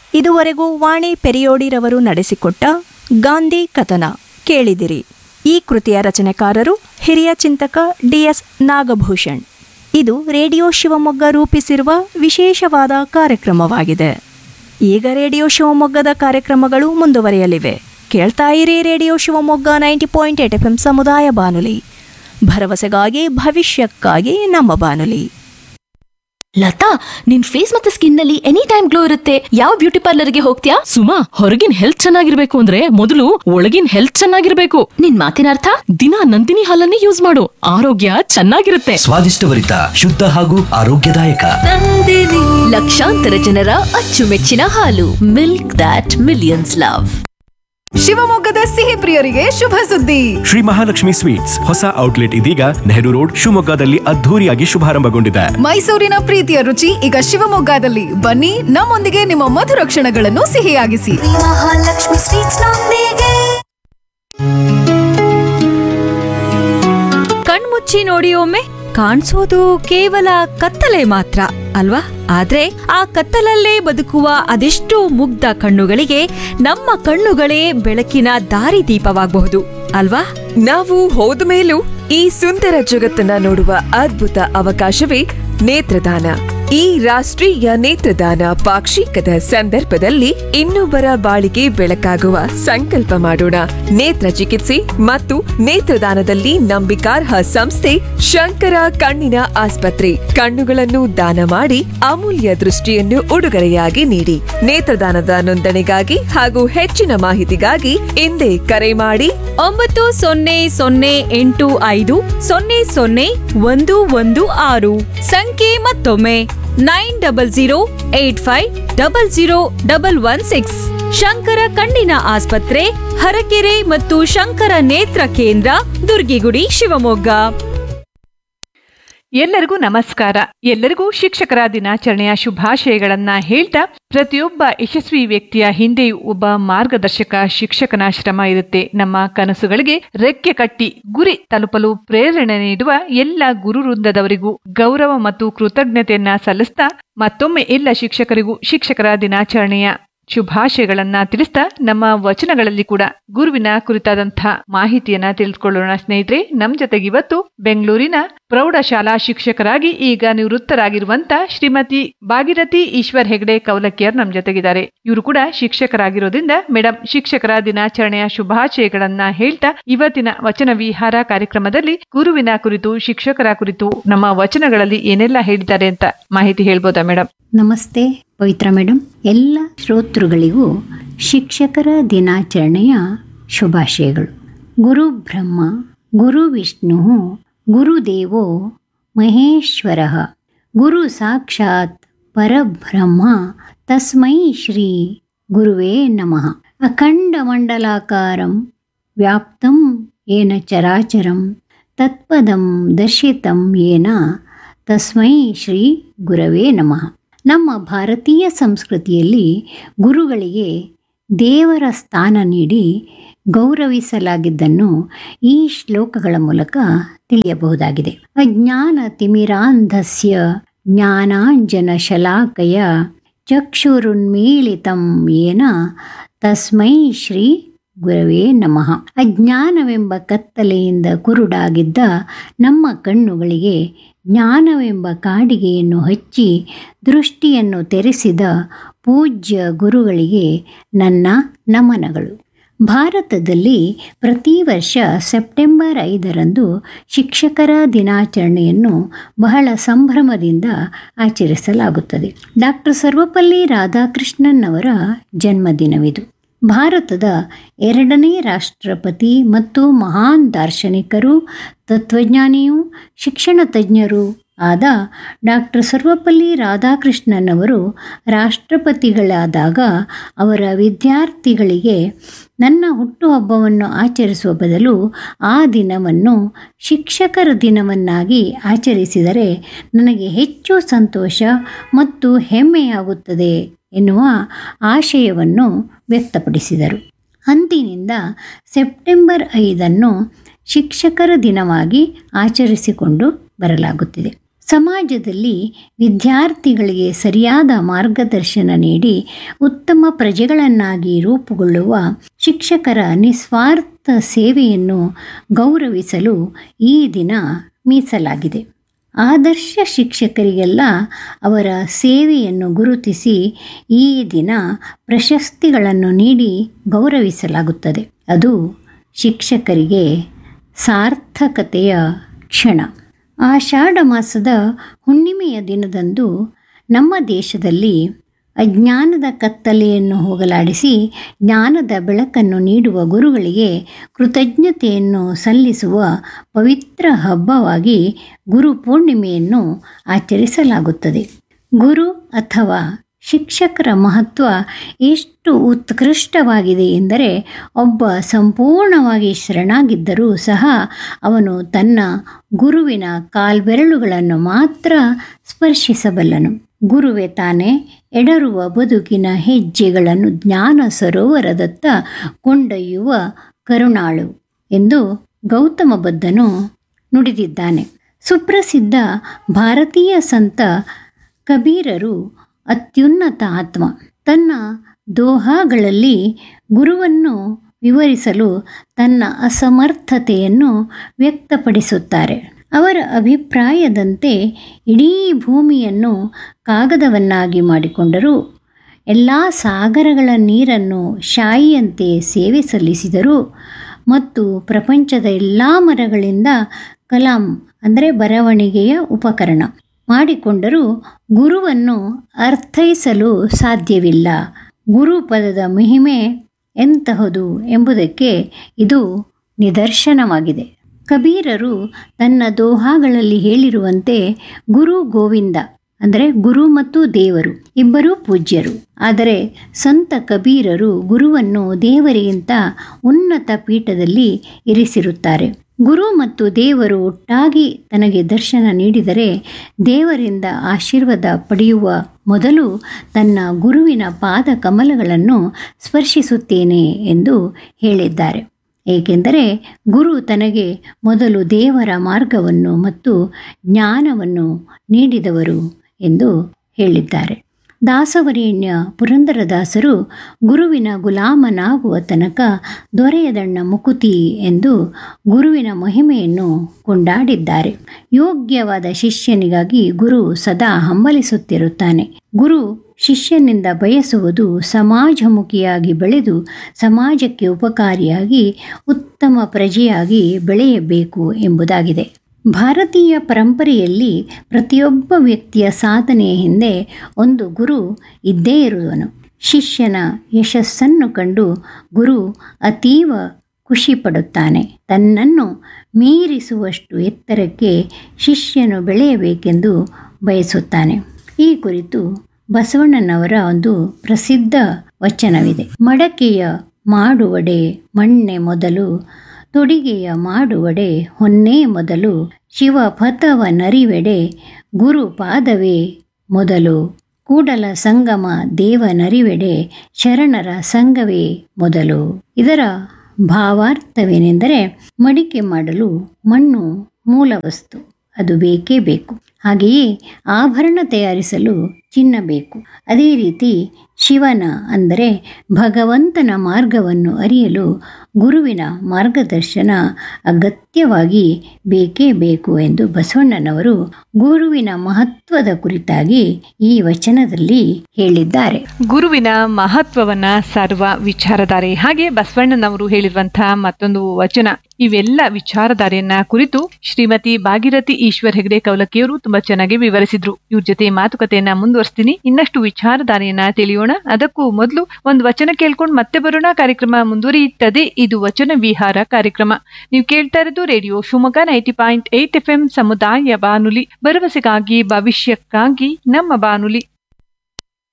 ಇದುವರೆಗೂ ವಾಣಿ ಪೆರಿಯೋಡಿರವರು ನಡೆಸಿಕೊಟ್ಟ ಗಾಂಧಿ ಕಥನ ಕೇಳಿದಿರಿ ಈ ಕೃತಿಯ ರಚನೆಕಾರರು ಹಿರಿಯ ಚಿಂತಕ ಡಿಎಸ್ ನಾಗಭೂಷಣ್ ಇದು ರೇಡಿಯೋ ಶಿವಮೊಗ್ಗ ರೂಪಿಸಿರುವ ವಿಶೇಷವಾದ ಕಾರ್ಯಕ್ರಮವಾಗಿದೆ ಈಗ ರೇಡಿಯೋ ಶಿವಮೊಗ್ಗದ ಕಾರ್ಯಕ್ರಮಗಳು ಮುಂದುವರಿಯಲಿವೆ ಕೇಳ್ತಾ ಇರಿ radio Shivamogga ninety point eight F M ಸಮುದಾಯ ಬಾನುಲಿ ಭರವಸೆಗಾಗಿ ಭವಿಷ್ಯಕ್ಕಾಗಿ ನಮ್ಮ ಬಾನುಲಿ ಲತಾ ನಿನ್ ಫೇಸ್ ಮತ್ತೆ ಸ್ಕಿನ್ ನಲ್ಲಿ ಎನಿ ಟೈಮ್ ಗ್ಲೋ ಇರುತ್ತೆ ಯಾವ ಬ್ಯೂಟಿ ಪಾರ್ಲರ್ಗೆ ಹೋಗ್ತೀಯಾ ಸುಮಾ ಹೊರಗಿನ ಹೆಲ್ತ್ ಚೆನ್ನಾಗಿರ್ಬೇಕು ಅಂದ್ರೆ ಮೊದಲು ಒಳಗಿನ ಹೆಲ್ತ್ ಚೆನ್ನಾಗಿರ್ಬೇಕು ನಿನ್ ಮಾತಿನ ಅರ್ಥ ದಿನ ನಂದಿನಿ ಹಾಲನ್ನೇ ಯೂಸ್ ಮಾಡು ಆರೋಗ್ಯ ಚೆನ್ನಾಗಿರುತ್ತೆ ಸ್ವಾದಿಷ್ಟಭರಿತ ಶುದ್ಧ ಹಾಗೂ ಆರೋಗ್ಯದಾಯಕ ಲಕ್ಷಾಂತರ ಜನರ ಅಚ್ಚುಮೆಚ್ಚಿನ ಹಾಲು ಮಿಲ್ಕ್ ದಾಟ್ ಮಿಲಿಯನ್ಸ್ ಲವ್ ಶಿವಮೊಗ್ಗದ ಸಿಹಿ ಪ್ರಿಯರಿಗೆ ಶುಭ ಸುದ್ದಿ ಶ್ರೀ ಮಹಾಲಕ್ಷ್ಮಿ ಸ್ವೀಟ್ಸ್ ಹೊಸ ಔಟ್ಲೆಟ್ ಇದೀಗ ನೆಹರು ರೋಡ್ ಶಿವಮೊಗ್ಗದಲ್ಲಿ ಅದ್ಧೂರಿಯಾಗಿ ಶುಭಾರಂಭಗೊಂಡಿದೆ ಮೈಸೂರಿನ ಪ್ರೀತಿಯ ರುಚಿ ಈಗ ಶಿವಮೊಗ್ಗದಲ್ಲಿ ಬನ್ನಿ ನಮ್ಮೊಂದಿಗೆ ನಿಮ್ಮ ಮಧುರ ಕ್ಷಣಗಳನ್ನು ಸಿಹಿಯಾಗಿಸಿ ಕಣ್ಮುಚ್ಚಿ ನೋಡಿ ಒಮ್ಮೆ ಕಾಣಿಸೋದು ಕೇವಲ ಕತ್ತಲೆ ಮಾತ್ರ ಅಲ್ವಾ ಆದ್ರೆ ಆ ಕತ್ತಲಲ್ಲೇ ಬದುಕುವ ಅದೆಷ್ಟೋ ಮುಗ್ಧ ಕಣ್ಣುಗಳಿಗೆ ನಮ್ಮ ಕಣ್ಣುಗಳೇ ಬೆಳಕಿನ ದಾರಿದೀಪವಾಗಬಹುದು ಅಲ್ವಾ ನಾವು ಹೋದ ಮೇಲೂ ಈ ಸುಂದರ ಜಗತ್ತನ್ನ ನೋಡುವ ಅದ್ಭುತ ಅವಕಾಶವೇ ನೇತ್ರದಾನ ಈ ರಾಷ್ಟ್ರೀಯ ನೇತ್ರದಾನ ಪಾಕ್ಷಿಕದ ಸಂದರ್ಭದಲ್ಲಿ ಇನ್ನೊಬ್ಬರ ಬಾಳಿಗೆ ಬೆಳಕಾಗುವ ಸಂಕಲ್ಪ ಮಾಡೋಣ ನೇತ್ರ ಚಿಕಿತ್ಸೆ ಮತ್ತು ನೇತ್ರದಾನದಲ್ಲಿ ನಂಬಿಕಾರ್ಹ ಸಂಸ್ಥೆ ಶಂಕರ ಕಣ್ಣಿನ ಆಸ್ಪತ್ರೆ ಕಣ್ಣುಗಳನ್ನು ದಾನ ಮಾಡಿ ಅಮೂಲ್ಯ ದೃಷ್ಟಿಯನ್ನು ಉಡುಗೊರೆಯಾಗಿ ನೀಡಿ ನೇತ್ರದಾನದ ನೋಂದಣಿಗಾಗಿ ಹಾಗೂ ಹೆಚ್ಚಿನ ಮಾಹಿತಿಗಾಗಿ ಹಿಂದೆ ಕರೆ ಮಾಡಿ ಒಂಬತ್ತು ಸೊನ್ನೆ ಸೊನ್ನೆ ಎಂಟು ಐದು ಸೊನ್ನೆ ಸೊನ್ನೆ ಒಂದು ಒಂದು ಆರು ಸಂಖ್ಯೆ ಮತ್ತೊಮ್ಮೆ nine double zero eight five double zero double one six Shankara ಕಣ್ಣಿನ ಆಸ್ಪತ್ರೆ ಹರಕೆರೆ ಮತ್ತು ಶಂಕರ ನೇತ್ರ ಕೇಂದ್ರ ದುರ್ಗಿಗುಡಿ ಶಿವಮೊಗ್ಗ ಎಲ್ಲರಿಗೂ ನಮಸ್ಕಾರ ಎಲ್ಲರಿಗೂ ಶಿಕ್ಷಕರ ದಿನಾಚರಣೆಯ ಶುಭಾಶಯಗಳನ್ನ ಹೇಳ್ತಾ ಪ್ರತಿಯೊಬ್ಬ ಯಶಸ್ವಿ ವ್ಯಕ್ತಿಯ ಹಿಂದೆಯೂ ಒಬ್ಬ ಮಾರ್ಗದರ್ಶಕ ಶಿಕ್ಷಕನ ಶ್ರಮ ಇರುತ್ತೆ ನಮ್ಮ ಕನಸುಗಳಿಗೆ ರೆಕ್ಕೆ ಕಟ್ಟಿ ಗುರಿ ತಲುಪಲು ಪ್ರೇರಣೆ ನೀಡುವ ಎಲ್ಲ ಗುರು ವೃಂದದವರಿಗೂ ಗೌರವ ಮತ್ತು ಕೃತಜ್ಞತೆಯನ್ನ ಸಲ್ಲಿಸ್ತಾ ಮತ್ತೊಮ್ಮೆ ಎಲ್ಲ ಶಿಕ್ಷಕರಿಗೂ ಶಿಕ್ಷಕರ ದಿನಾಚರಣೆಯ ಶುಭಾಶಯಗಳನ್ನ ತಿಳಿಸ್ತಾ ನಮ್ಮ ವಚನಗಳಲ್ಲಿ ಕೂಡ ಗುರುವಿನ ಕುರಿತಾದಂತಹ ಮಾಹಿತಿಯನ್ನ ತಿಳಿದುಕೊಳ್ಳೋಣ ಸ್ನೇಹಿತರೆ ನಮ್ ಜೊತೆಗೆ ಇವತ್ತು ಬೆಂಗಳೂರಿನ ಪ್ರೌಢಶಾಲಾ ಶಿಕ್ಷಕರಾಗಿ ಈಗ ನಿವೃತ್ತರಾಗಿರುವಂತ ಶ್ರೀಮತಿ ಭಾಗಿರಥಿ ಈಶ್ವರ್ ಹೆಗಡೆ ಕೌಲಕಿಯರ್ ನಮ್ ಜೊತೆಗಿದ್ದಾರೆ ಇವರು ಕೂಡ ಶಿಕ್ಷಕರಾಗಿರೋದ್ರಿಂದ ಮೇಡಮ್ ಶಿಕ್ಷಕರ ದಿನಾಚರಣೆಯ ಶುಭಾಶಯಗಳನ್ನ ಹೇಳ್ತಾ ಇವತ್ತಿನ ವಚನ ವಿಹಾರ ಕಾರ್ಯಕ್ರಮದಲ್ಲಿ ಗುರುವಿನ ಕುರಿತು ಶಿಕ್ಷಕರ ಕುರಿತು ನಮ್ಮ ವಚನಗಳಲ್ಲಿ ಏನೆಲ್ಲ ಹೇಳಿದ್ದಾರೆ ಅಂತ ಮಾಹಿತಿ ಹೇಳ್ಬೋದಾ ಮೇಡಮ್ ನಮಸ್ತೆ ಪವಿತ್ರ ಮೇಡಮ್ ಎಲ್ಲ ಶ್ರೋತೃಗಳಿಗೂ ಶಿಕ್ಷಕರ ದಿನಾಚರಣೆಯ ಶುಭಾಶಯಗಳು ಗುರು ಬ್ರಹ್ಮ ಗುರು ವಿಷ್ಣು ಗುರುದೇವೋ ಮಹೇಶ್ವರ ಗುರು ಸಾಕ್ಷಾತ್ ಪರಬ್ರಹ್ಮ ತಸ್ಮೈ ಶ್ರೀ ಗುರುವೇ ನಮಃ ಅಖಂಡಮಂಡಲಾಕಾರಂ ವ್ಯಾಪ್ತಂ ಏನ ಚರಾಚರಂ ತತ್ಪದಂ ದರ್ಶಿತಂ ಏನ ತಸ್ಮೈ ಶ್ರೀ ಗುರವೇ ನಮಃ ನಮ್ಮ ಭಾರತೀಯ ಸಂಸ್ಕೃತಿಯಲ್ಲಿ ಗುರುಗಳಿಗೆ ದೇವರ ಸ್ಥಾನ ನೀಡಿ ಗೌರವಿಸಲಾಗಿದ್ದನ್ನು ಈ ಶ್ಲೋಕಗಳ ಮೂಲಕ ತಿಳಿಯಬಹುದಾಗಿದೆ ಅಜ್ಞಾನ ತಿಮಿರಾಂಧಸ್ಯ ಜ್ಞಾನಾಂಜನ ಶಲಾಕಯ ಚಕ್ಷುರುನ್ಮೀಳಿತಂ ಏನ ತಸ್ಮೈ ಶ್ರೀ ಗುರವೇ ನಮಃ ಅಜ್ಞಾನವೆಂಬ ಕತ್ತಲೆಯಿಂದ ಕುರುಡಾಗಿದ್ದ ನಮ್ಮ ಕಣ್ಣುಗಳಿಗೆ ಜ್ಞಾನವೆಂಬ ಕಾಡಿಗೆಯನ್ನು ಹಚ್ಚಿ ದೃಷ್ಟಿಯನ್ನು ತೆರೆಸಿದ ಪೂಜ್ಯ ಗುರುಗಳಿಗೆ ನನ್ನ ನಮನಗಳು ಭಾರತದಲ್ಲಿ ಪ್ರತಿ ವರ್ಷ ಸೆಪ್ಟೆಂಬರ್ ಐದರಂದು ಶಿಕ್ಷಕರ ದಿನಾಚರಣೆಯನ್ನು ಬಹಳ ಸಂಭ್ರಮದಿಂದ ಆಚರಿಸಲಾಗುತ್ತದೆ ಡಾಕ್ಟರ್ ಸರ್ವಪಲ್ಲಿ ರಾಧಾಕೃಷ್ಣನ್ ಅವರ ಜನ್ಮದಿನವಿದು ಭಾರತದ ಎರಡನೇ ರಾಷ್ಟ್ರಪತಿ ಮತ್ತು ಮಹಾನ್ ದಾರ್ಶನಿಕರು ತತ್ವಜ್ಞಾನಿಯೂ ಶಿಕ್ಷಣ ತಜ್ಞರು ಆದ ಡಾಕ್ಟರ್ ಸರ್ವಪಲ್ಲಿ ರಾಧಾಕೃಷ್ಣನ್ ಅವರು ರಾಷ್ಟ್ರಪತಿಗಳಾದಾಗ ಅವರ ವಿದ್ಯಾರ್ಥಿಗಳಿಗೆ ನನ್ನ ಹುಟ್ಟುಹಬ್ಬವನ್ನು ಆಚರಿಸುವ ಬದಲು ಆ ದಿನವನ್ನು ಶಿಕ್ಷಕರ ದಿನವನ್ನಾಗಿ ಆಚರಿಸಿದರೆ ನನಗೆ ಹೆಚ್ಚು ಸಂತೋಷ ಮತ್ತು ಹೆಮ್ಮೆಯಾಗುತ್ತದೆ ಎನ್ನುವ ಆಶಯವನ್ನು ವ್ಯಕ್ತಪಡಿಸಿದರು ಅಂದಿನಿಂದ ಸೆಪ್ಟೆಂಬರ್ ಐದನ್ನು ಶಿಕ್ಷಕರ ದಿನವಾಗಿ ಆಚರಿಸಿಕೊಂಡು ಬರಲಾಗುತ್ತಿದೆ ಸಮಾಜದಲ್ಲಿ ವಿದ್ಯಾರ್ಥಿಗಳಿಗೆ ಸರಿಯಾದ ಮಾರ್ಗದರ್ಶನ ನೀಡಿ ಉತ್ತಮ ಪ್ರಜೆಗಳನ್ನಾಗಿ ರೂಪುಗೊಳ್ಳುವ ಶಿಕ್ಷಕರ ನಿಸ್ವಾರ್ಥ ಸೇವೆಯನ್ನು ಗೌರವಿಸಲು ಈ ದಿನ ಮೀಸಲಾಗಿದೆ ಆದರ್ಶ ಶಿಕ್ಷಕರಿಗೆಲ್ಲ ಅವರ ಸೇವೆಯನ್ನು ಗುರುತಿಸಿ ಈ ದಿನ ಪ್ರಶಸ್ತಿಗಳನ್ನು ನೀಡಿ ಗೌರವಿಸಲಾಗುತ್ತದೆ ಅದು ಶಿಕ್ಷಕರಿಗೆ ಸಾರ್ಥಕತೆಯ ಕ್ಷಣ ಆಷಾಢ ಮಾಸದ ಹುಣ್ಣಿಮೆಯ ದಿನದಂದು ನಮ್ಮ ದೇಶದಲ್ಲಿ ಅಜ್ಞಾನದ ಕತ್ತಲೆಯನ್ನು ಹೋಗಲಾಡಿಸಿ ಜ್ಞಾನದ ಬೆಳಕನ್ನು ನೀಡುವ ಗುರುಗಳಿಗೆ ಕೃತಜ್ಞತೆಯನ್ನು ಸಲ್ಲಿಸುವ ಪವಿತ್ರ ಹಬ್ಬವಾಗಿ ಗುರು ಪೂರ್ಣಿಮೆಯನ್ನು ಆಚರಿಸಲಾಗುತ್ತದೆ ಗುರು ಅಥವಾ ಶಿಕ್ಷಕರ ಮಹತ್ವ ಎಷ್ಟು ಉತ್ಕೃಷ್ಟವಾಗಿದೆ ಎಂದರೆ ಒಬ್ಬ ಸಂಪೂರ್ಣವಾಗಿ ಶರಣಾಗಿದ್ದರೂ ಸಹ ಅವನು ತನ್ನ ಗುರುವಿನ ಕಾಲ್ಬೆರಳುಗಳನ್ನು ಮಾತ್ರ ಸ್ಪರ್ಶಿಸಬಲ್ಲನು ಗುರುವೆ ತಾನೇ ಎಡರುವ ಬದುಕಿನ ಹೆಜ್ಜೆಗಳನ್ನು ಜ್ಞಾನ ಸರೋವರದತ್ತ ಕೊಂಡೊಯ್ಯುವ ಕರುಣಾಳು ಎಂದು ಗೌತಮ ಬುದ್ಧನು ನುಡಿದಿದ್ದಾನೆ ಸುಪ್ರಸಿದ್ಧ ಭಾರತೀಯ ಸಂತ ಕಬೀರರು ಅತ್ಯುನ್ನತ ಆತ್ಮ ತನ್ನ ದೋಹಾಗಳಲ್ಲಿ ಗುರುವನ್ನು ವಿವರಿಸಲು ತನ್ನ ಅಸಮರ್ಥತೆಯನ್ನು ವ್ಯಕ್ತಪಡಿಸುತ್ತಾರೆ ಅವರ ಅಭಿಪ್ರಾಯದಂತೆ ಇಡೀ ಭೂಮಿಯನ್ನು ಕಾಗದವನ್ನಾಗಿ ಮಾಡಿಕೊಂಡರು ಎಲ್ಲ ಸಾಗರಗಳ ನೀರನ್ನು ಶಾಯಿಯಂತೆ ಸೇವೆ ಸಲ್ಲಿಸಿದರು ಮತ್ತು ಪ್ರಪಂಚದ ಎಲ್ಲ ಮರಗಳಿಂದ ಕಲಾಂ ಅಂದರೆ ಬರವಣಿಗೆಯ ಉಪಕರಣ ಮಾಡಿಕೊಂಡರೂ ಗುರುವನ್ನು ಅರ್ಥೈಸಲು ಸಾಧ್ಯವಿಲ್ಲ ಗುರು ಪದದ ಮಹಿಮೆ ಎಂತಹದು ಎಂಬುದಕ್ಕೆ ಇದು ನಿದರ್ಶನವಾಗಿದೆ ಕಬೀರರು ತನ್ನ ದೋಹಾಗಳಲ್ಲಿ ಹೇಳಿರುವಂತೆ ಗುರು ಗೋವಿಂದ ಅಂದರೆ ಗುರು ಮತ್ತು ದೇವರು ಇಬ್ಬರೂ ಪೂಜ್ಯರು ಆದರೆ ಸಂತ ಕಬೀರರು ಗುರುವನ್ನು ದೇವರಿಗಿಂತ ಉನ್ನತ ಪೀಠದಲ್ಲಿ ಇರಿಸಿರುತ್ತಾರೆ ಗುರು ಮತ್ತು ದೇವರು ಒಟ್ಟಾಗಿ ತನಗೆ ದರ್ಶನ ನೀಡಿದರೆ ದೇವರಿಂದ ಆಶೀರ್ವಾದ ಪಡೆಯುವ ಮೊದಲು ತನ್ನ ಗುರುವಿನ ಪಾದ ಕಮಲಗಳನ್ನು ಸ್ಪರ್ಶಿಸುತ್ತೇನೆ ಎಂದು ಹೇಳಿದ್ದಾರೆ ಏಕೆಂದರೆ ಗುರು ತನಗೆ ಮೊದಲು ದೇವರ ಮಾರ್ಗವನ್ನು ಮತ್ತು ಜ್ಞಾನವನ್ನು ನೀಡಿದವರು ಎಂದು ಹೇಳಿದ್ದಾರೆ ದಾಸವರೇಣ್ಯ ಪುರಂದರದಾಸರು ಗುರುವಿನ ಗುಲಾಮನಾಗುವ ತನಕ ದೊರೆಯದಣ್ಣ ಮುಕುತಿ ಎಂದು ಗುರುವಿನ ಮಹಿಮೆಯನ್ನು ಕೊಂಡಾಡಿದ್ದಾರೆ ಯೋಗ್ಯವಾದ ಶಿಷ್ಯನಿಗಾಗಿ ಗುರು ಸದಾ ಹಂಬಲಿಸುತ್ತಿರುತ್ತಾನೆ ಗುರು ಶಿಷ್ಯನಿಂದ ಬಯಸುವುದು ಸಮಾಜಮುಖಿಯಾಗಿ ಬೆಳೆದು ಸಮಾಜಕ್ಕೆ ಉಪಕಾರಿಯಾಗಿ ಉತ್ತಮ ಪ್ರಜೆಯಾಗಿ ಬೆಳೆಯಬೇಕು ಎಂಬುದಾಗಿದೆ ಭಾರತೀಯ ಪರಂಪರೆಯಲ್ಲಿ ಪ್ರತಿಯೊಬ್ಬ ವ್ಯಕ್ತಿಯ ಸಾಧನೆಯ ಹಿಂದೆ ಒಂದು ಗುರು ಇದ್ದೇ ಇರುವನು ಶಿಷ್ಯನ ಯಶಸ್ಸನ್ನು ಕಂಡು ಗುರು ಅತೀವ ಖುಷಿ ಪಡುತ್ತಾನೆ ತನ್ನನ್ನು ಮೀರಿಸುವಷ್ಟು ಎತ್ತರಕ್ಕೆ ಶಿಷ್ಯನು ಬೆಳೆಯಬೇಕೆಂದು ಬಯಸುತ್ತಾನೆ ಈ ಕುರಿತು ಬಸವಣ್ಣನವರ ಒಂದು ಪ್ರಸಿದ್ಧ ವಚನವಿದೆ ಮಡಕೆಯ ಮಾಡುವಡೆ ಮಣ್ಣೆ ಮೊದಲು ತೊಡಿಗೆಯ ಮಾಡುವಡೆ ಹೊನ್ನೇ ಮೊದಲು ಶಿವಪಥವ ನರಿವೆಡೆ ಗುರು ಪಾದವೇ ಮೊದಲು ಕೂಡಲ ಸಂಗಮ ದೇವ ನರಿವೆಡೆ ಶರಣರ ಸಂಘವೇ ಮೊದಲು ಇದರ ಭಾವಾರ್ಥವೇನೆಂದರೆ ಮಡಿಕೆ ಮಾಡಲು ಮಣ್ಣು ಮೂಲ ವಸ್ತು ಅದು ಬೇಕೇ ಬೇಕು ಹಾಗೆಯೇ ಆಭರಣ ತಯಾರಿಸಲು ಚಿನ್ನ ಬೇಕು ಅದೇ ರೀತಿ ಶಿವನ ಅಂದರೆ ಭಗವಂತನ ಮಾರ್ಗವನ್ನು ಅರಿಯಲು ಗುರುವಿನ ಮಾರ್ಗದರ್ಶನ ಅಗತ್ಯವಾಗಿ ಬೇಕೇ ಬೇಕು ಎಂದು ಬಸವಣ್ಣನವರು ಗುರುವಿನ ಮಹತ್ವದ ಕುರಿತಾಗಿ ಈ ವಚನದಲ್ಲಿ ಹೇಳಿದ್ದಾರೆ ಗುರುವಿನ ಮಹತ್ವವನ್ನ ಸಾರುವ ವಿಚಾರಧಾರೆ ಹಾಗೆ ಬಸವಣ್ಣನವರು ಹೇಳಿರುವಂತಹ ಮತ್ತೊಂದು ವಚನ ಇವೆಲ್ಲ ವಿಚಾರಧಾರೆಯನ್ನ ಕುರಿತು ಶ್ರೀಮತಿ ಭಾಗೀರಥಿ ಈಶ್ವರ್ ಹೆಗಡೆ ಕೌಲಕಿಯವರು ತುಂಬಾ ಚೆನ್ನಾಗಿ ವಿವರಿಸಿದ್ರು ಇವ್ರ ಜೊತೆ ಮಾತುಕತೆಯನ್ನ ಮುಂದುವರಿಸ್ತೀನಿ ಇನ್ನಷ್ಟು ವಿಚಾರಧಾರೆಯನ್ನ ತಿಳಿಯೋಣ ಅದಕ್ಕೂ ಮೊದಲು ಒಂದು ವಚನ ಕೇಳ್ಕೊಂಡು ಮತ್ತೆ ಬರೋಣ ಕಾರ್ಯಕ್ರಮ ಮುಂದುವರಿಯುತ್ತದೆ ಇದು ವಚನ ವಿಹಾರ ಕಾರ್ಯಕ್ರಮ ನೀವು ಕೇಳ್ತಾ ಇರೋದು radio Shivamogga ninety point eight F M ಸಮುದಾಯ ಬಾನುಲಿ ಭರವಸೆಗಾಗಿ ಭವಿಷ್ಯಕ್ಕಾಗಿ ನಮ್ಮ ಬಾನುಲಿ